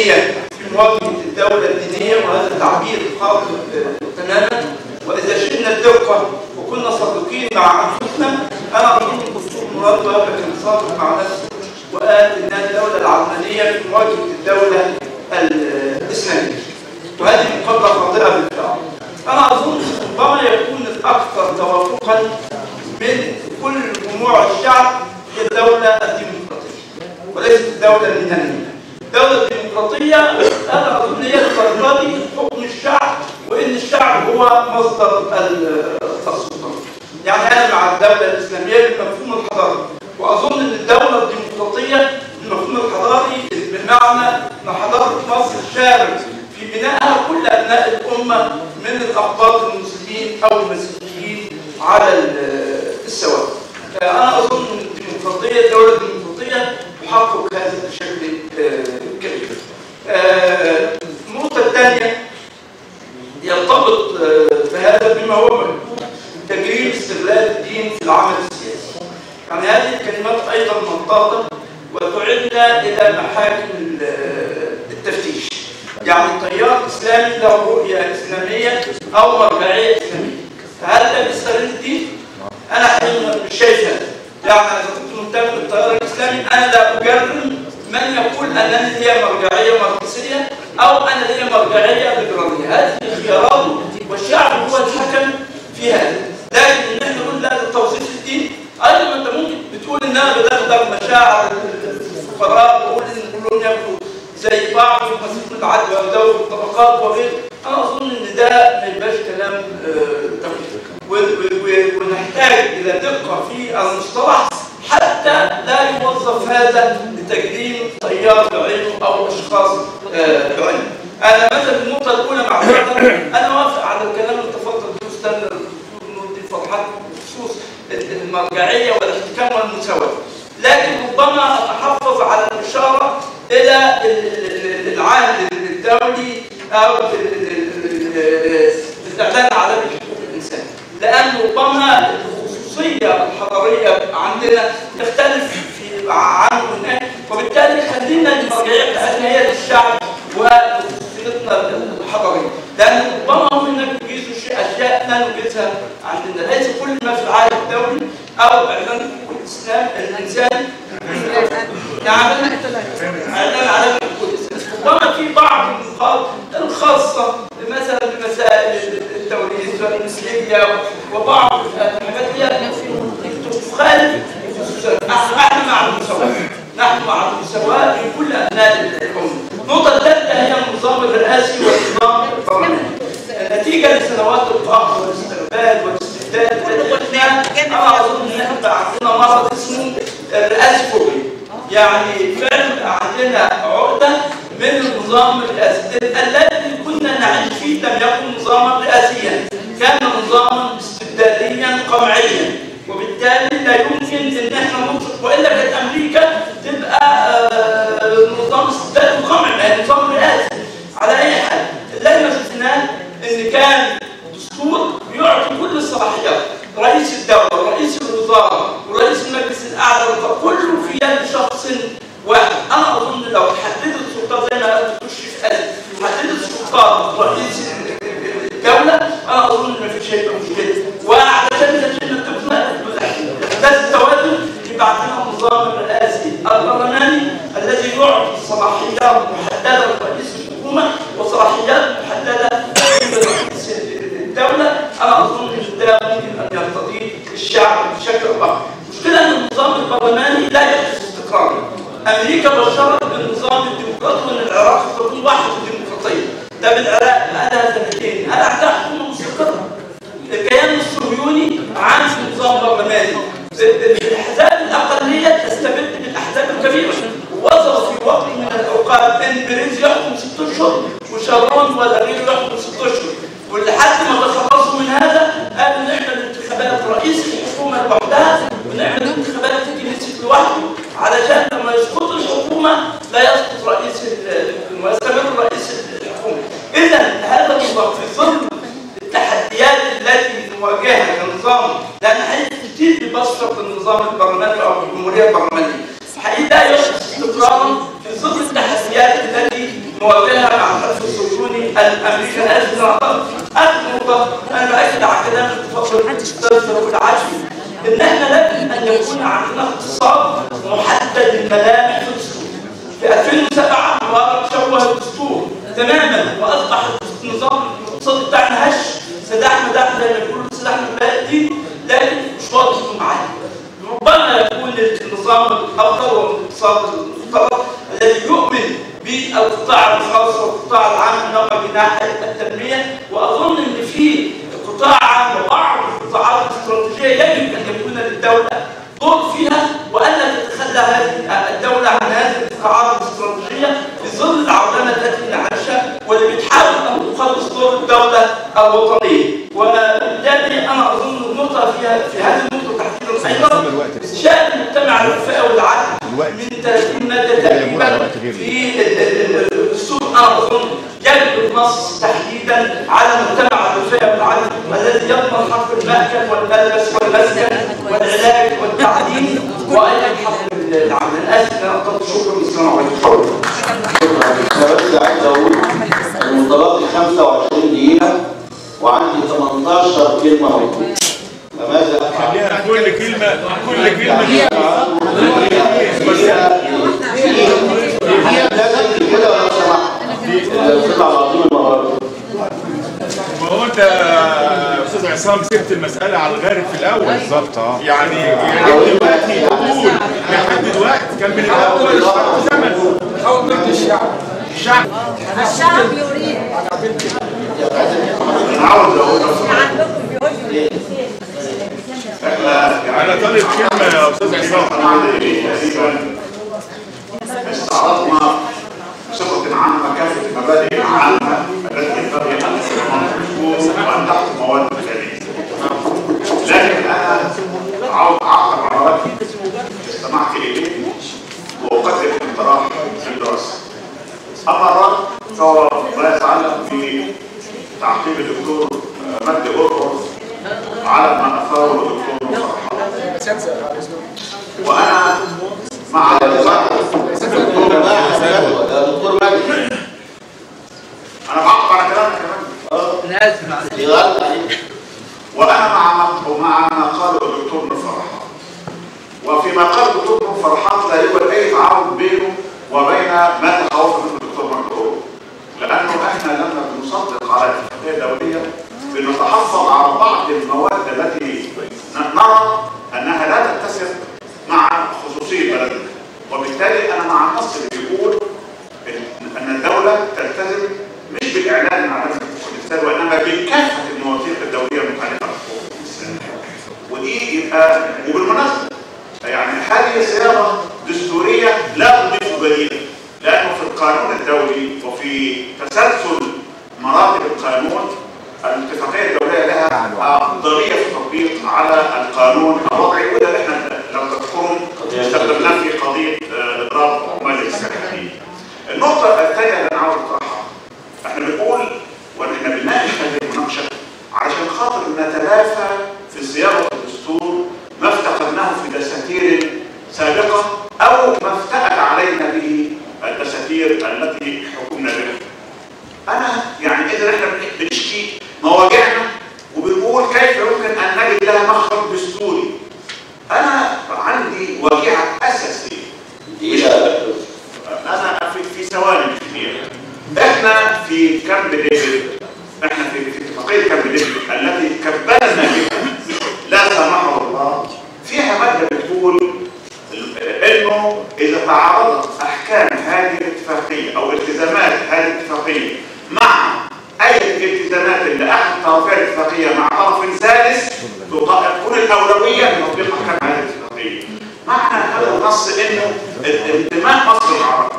علمانية في مواجهة الدولة الدينية وهذا تعبير خاطئ تماما وإذا شئنا الدقة وكنا صادقين مع أنفسنا أنا أظن الدكتور مراد وهب كان صادق مع نفسه وقال إنها الدولة العلمانية في مواجهة الدولة الإسلامية وهذه مقابلة خاطئة بالفعل أنا أظن ربما يكون الأكثر توافقا من كل جموع الشعب هي الدولة الديمقراطية وليست الدولة المدنية الدولة الديمقراطية أنا أظن هي ترتضي حكم الشعب وإن الشعب هو مصدر السلطة يعني أنا مع الدولة الإسلامية بالمفهوم الحضاري وأظن أن الدولة الديمقراطية بالمفهوم الحضاري بمعنى أن حضارة مصر شارك في بنائها كل أبناء الأمة من الأقباط المسلمين أو المسيحيين على السواء أنا أظن أن الديمقراطية الدولة الديمقراطية تحقق هذا بشكل كبير. النقطة الثانية يرتبط بهذا بما هو مكتوب تجريم استغلال الدين في العمل السياسي. يعني هذه الكلمات أيضا منطقة وتعدنا إلى محاكم التفتيش. يعني تيار إسلامي له رؤية إسلامية أو مرجعية إسلامية. فهل ده بيستغل الدين؟ أنا حقيقة مش شايف هذا. يعني اذا كنت منتمي للتيار الاسلامي انا لا اجرم من يقول انني لي مرجعيه ماركسيه او انا لي مرجعيه ليبراليه هذه خيارات والشعب هو الحكم في هذا لكن ان احنا نقول لا توظيف الدين ايضا انت ممكن بتقول ان انا بدغدغ مشاعر الفقراء وبقول ان كلهم ياكلوا زي بعض ومسيح العدل وذوي الطبقات وغيره انا اظن ان ده ما يبقاش كلام توحيد ونحتاج الى دقه في المصطلح حتى لا يوظف هذا لتجريم تيار بعينه او اشخاص بعينه. انا مثلا النقطه الاولى مع انا وافق على الكلام اللي تفضل به استاذ الدكتور نور الدين فرحات بخصوص المرجعيه والاحتكام والمساواه. لكن ربما اتحفظ على الاشاره الى العهد الدولي او الاعلان العالمي لحقوق الانسان. لان ربما الخصوصيه الحضاريه عندنا تختلف في عنه هناك وبالتالي خلينا المرجعيه بتاعتنا هي للشعب وخصوصيتنا الحضاريه لان ربما هم انك تجيزوا شيء اشياء لا نجيزها عندنا ليس كل ما في العالم الدولي او اعلان حقوق الاسلام الانسان نعم اعلان على حقوق الاسلام ربما في بعض النقاط الخاصه مثلا بمسائل التوريث والمثليه وبعض الحاجات دي تخالف نحن مع المساواه نحن مع المساواه في كل ابناء الامه النقطه الثالثه هي النظام الرئاسي والنظام البرلماني نتيجه لسنوات الفقر والاستغلال والاستبداد انا اظن ان احنا عندنا مرض اسمه الرئاسي فوبيا يعني فعلا عندنا عقده من النظام الرئاسي الذي كنا نعيش فيه لم يكن نظاما رئاسيا كان نظاما استبداديا قمعيا وبالتالي لا يمكن ان احنا ننطق والا كانت امريكا تبقى نظام استبدادي قمعي نظام رئاسي على اي حال اللي احنا شفناه ان كان دستور يعطي كل الصلاحيات رئيس الدوله رئيس الوزاره ورئيس المجلس الاعلى كله في يد شخص واحد انا اظن لو حددت السلطات زي ما قلت في قال حددت السلطات رئيس الدوله انا اظن ما فيش هيبقى مشكله وعشان نتيجه احداث التوازن يبقى عندنا النظام الرئاسي البرلماني الذي يعطي صلاحيات محدده لرئيس الحكومه وصلاحيات محدده لرئيس الدوله انا اظن ان ده ممكن ان يرتضيه الشعب بشكل اخر المشكله ان النظام البرلماني لا يحدث استقرار امريكا بشرت بالنظام الديمقراطي وان العراق تكون واحده الديمقراطيه ده بالعراق بقالها سنتين هل عندها حكومه مستقره؟ الكيان الصهيوني عنده نظام برلماني الاحزاب الاقليه تستبد بالاحزاب الكبيره وصل في وقت من الاوقات ان بريز يحكم ست اشهر وشارون ولا غيره يحكم ست اشهر ولحد ما تخلصوا من هذا قالوا نعمل انتخابات رئيس الحكومه لوحدها ونعمل انتخابات الكنيسة لوحده علشان لما يسقط الحكومه لا يسقط رئيس الحكومه ويستمر رئيس الحكومه. اذا هذا النظام في ظل التحديات التي نواجهها كنظام لان حقيقه كتير بيبسط النظام البرلماني او الجمهوريه البرلمانيه. حقيقه لا يحدث استقرارا في ظل التحديات التي نواجهها مع الحلف الصهيوني الامريكي الاسد اخر نقطه انا باكد على كلام الاستاذ فاروق العشري ان احنا لازم ان يكون عندنا اقتصاد محدد الملامح في الدستور في 2007 مبارك شوه الدستور تماما واصبح النظام الاقتصادي بتاعنا هش سداح مداح زي ما بيقولوا سلاح مبادئ لكن مش واضح انه معانا ربما يكون النظام الافضل هو الاقتصاد المفترض الذي يؤمن بالقطاع الخاص والقطاع العام انما جناح التنميه واظن ان في قطاع عام وبعض القطاعات الاستراتيجيه يجب ان يكون للدوله دور فيها والا تتخلى هذه الدوله عن هذه القطاعات الاستراتيجيه في ظل العولمه التي نعيشها واللي بتحاول ان تخلص دور الدوله الوطنيه وبالتالي انا اظن النقطه فيها في هذه النقطه تحديدا ايضا شان المجتمع الوفاء والعدل من 30 ماده تقريبا في الدستور انا اظن يجب النص تحديدا على مجتمع الوفاء والعدل الذي يضمن حق المأكل والملبس والمسكن والعلاج والتعليم وايضا حق العمل انا اسف انا اطلت شكرا السلام عليكم انا بس عايز اقول المنطلقي 25 دقيقه وعندي 18 كلمه موجوده فماذا افعل؟ خليها كل كلمة كل كلمة لازم كده لو سمحت الاستاذ عبد العظيم المغربي ما هو انت يا استاذ عصام سبت المسألة على الغارب في الأول بالظبط اه يعني يعني دلوقتي تقول لحد دلوقتي كان من الأول شرط زمن الشعب الشعب يريد انا عاوز اقول عندكم بيقول احنا أنا طالب كلمة يا أستاذ عصام تقريبا استعرضنا بصفة عامة كافة المبادئ العامة التي ينبغي أن تكون الدستور وأن تحكم مواد الخليج. لكن أنا عاوز أعقب على رأيي استمعت إليه وأقدم اقتراح في الدراسة. أما الرد فهو ما يتعلق بتعقيب الدكتور مجدي قرقر على ما أثاره الدكتور مصطفى وأنا مع دكتور جماعه ده دكتور مجدي أنا بعقب على كلامك كمان انا اسف معلش يغلط عليك وانا مع ما ومع ما قاله الدكتور نور فرحات وفيما قال الدكتور نور فرحات لا يوجد اي تعارض بينه وبين ما تخوف منه الدكتور مكتوب لانه احنا لما بنصدق على الاتفاقيه الدوليه بنتحفظ على بعض المواد التي ن- نرى انها لا تتسق مع خصوصيه بلدنا وبالتالي انا مع النص اللي بيقول إن- ان الدوله تلتزم مش بالاعلان عن عدم حقوق الانسان وانما بكافه المواثيق الدوليه المتعلقه بحقوق الانسان ودي يبقى وبالمناسبه يعني هذه صياغه دستوريه لا تضيف بديلا لانه في القانون الدولي وفي تسلسل مراتب القانون الاتفاقيه الدوليه لها افضليه في التطبيق على القانون الوضعي وده اللي احنا لو تذكرون استخدمناه في قضيه آه، اضراب عمال السكنيه. النقطه الثانيه اللي انا عاوز اطرحها احنا بنقول ونحن بنناقش هذه المناقشه علشان خاطر نتلافى في صياغه الدستور ما افتقدناه في دساتير سابقه او ما افتأت علينا به الدساتير التي حكمنا بها. انا يعني اذا احنا بنشكي مواجعنا وبنقول كيف يمكن ان نجد لها مخرج دستوري. انا عندي واجعه اساسيه دقيقه انا في في ثواني مش كتير احنا في كامب ديفيد احنا في في اتفاقيه كامب ديفيد التي كبلنا بها لا سمحه الله فيها ماده بتقول انه اذا تعارضت احكام هذه الاتفاقيه او التزامات هذه الاتفاقيه مع اي الالتزامات اللي احد طرفي الاتفاقيه مع طرف ثالث تكون الاولويه لتطبيق احكام هذه الاتفاقيه معنى هذا النص انه انتماء مصر العربي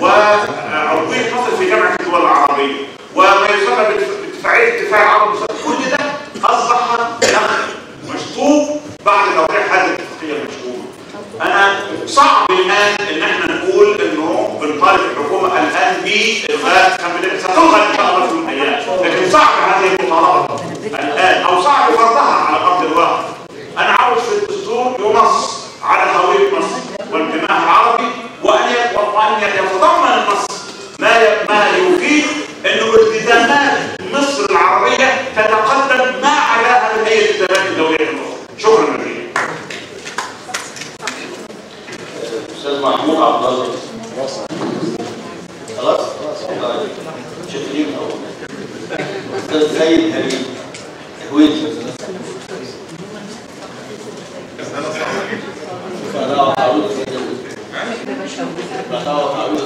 وعضويه مصر في جامعه الدول العربيه وما يسمى باتفاقيه الدفاع العربي كل ده اصبح نقد مشطوب بعد توقيع هذه الاتفاقيه المشهوره. انا صعب الان ان احنا نقول انه بنطالب الحكومه الان بالغاء كامل ستلغى ان شاء الله في الايام، لكن صعب هذه المطالبه الان او صعب فرضها على ارض الواقع. انا عاوز في الدستور ينص على هويه مصر وانتمائها العربي وان وان يتضمن النص ما ما السيد هريم تهويج فأنا وتعويض فأنا وتعويض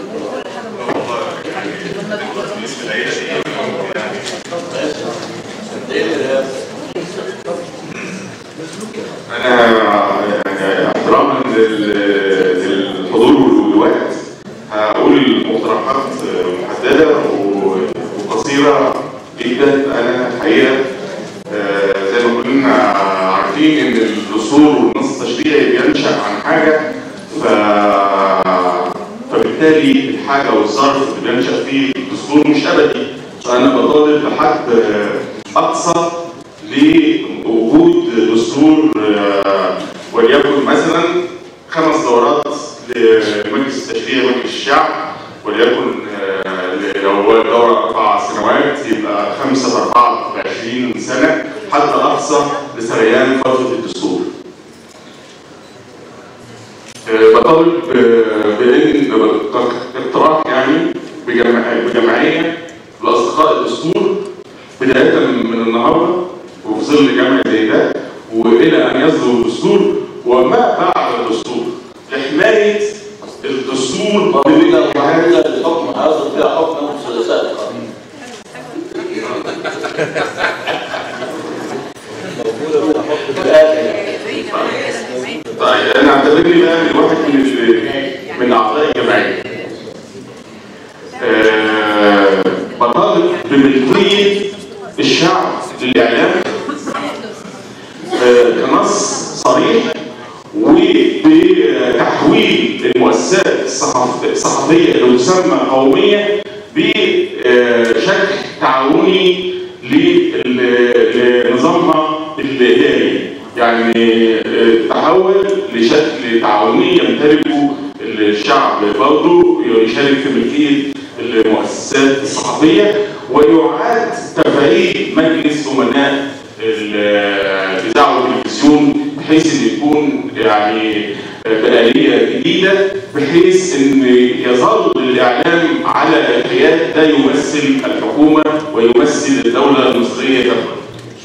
انا يعني احتراما لل- للحضور والوقت هقول مقترحات محدده و- وقصيره جدا انا الحقيقه آه، زي ما كلنا عارفين ان الدستور والنص التشريعي بينشا عن حاجه ف فبالتالي الحاجه والظرف اللي بينشا فيه الدستور مش ابدي فانا بطالب لحد اقصى لوجود دستور آه، وليكن مثلا خمس دورات لمجلس التشريع ومجلس الشعب وليكن آه، لو هو دورة أربع سنوات يبقى خمسة في أربعة في 20 سنة حد أقصى لسريان فترة الدستور. آه، بطالب آه، بإن اقتراح يعني بجمع- بجمعية لأصدقاء الدستور بداية من النهارده وفي ظل جمع زي ده والى ان يصدر الدستور وما بعد الدستور لحمايه الدستور قبيلة ومحلة الحكم هيصل فيها حكم ثلاثاء القانون موجودة فيها حكم الآن طيب انا اعتبرني بقى من واحد من ال- من اعضاء الجمعيه. آه، بطالب بملكيه الشعب للاعلام آه، كنص صريح وبتحويل المؤسسات الصحف- الصحفيه اللي تسمى قوميه بشكل تعاوني لل- لنظامها الاداري يعني آه، تحول لشكل تعاوني يمتلكه الشعب برضه يشارك في ملكيه المؤسسات الصحفيه ويعاد تفعيل مجلس امناء الاذاعه والتلفزيون بحيث ان يكون يعني بآلية جديدة بحيث ان يظل الاعلام على الحياد ده يمثل الحكومة ويمثل الدولة المصرية كفر.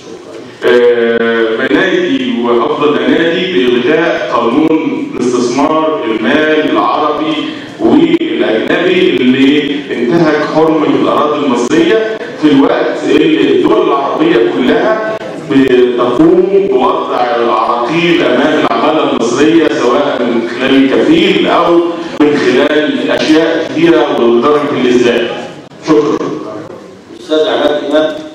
آه، بنادي وافضل انادي بالغاء قانون الاستثمار المالي العربي والاجنبي اللي انتهك حرمه الاراضي المصريه في الوقت اللي الدول العربيه كلها بتقوم بوضع العراقيل امام العماله المصريه سواء من خلال الكفيل او من خلال اشياء كثيره ولدرجه الاذلال. شكرا. الأستاذ عماد إمام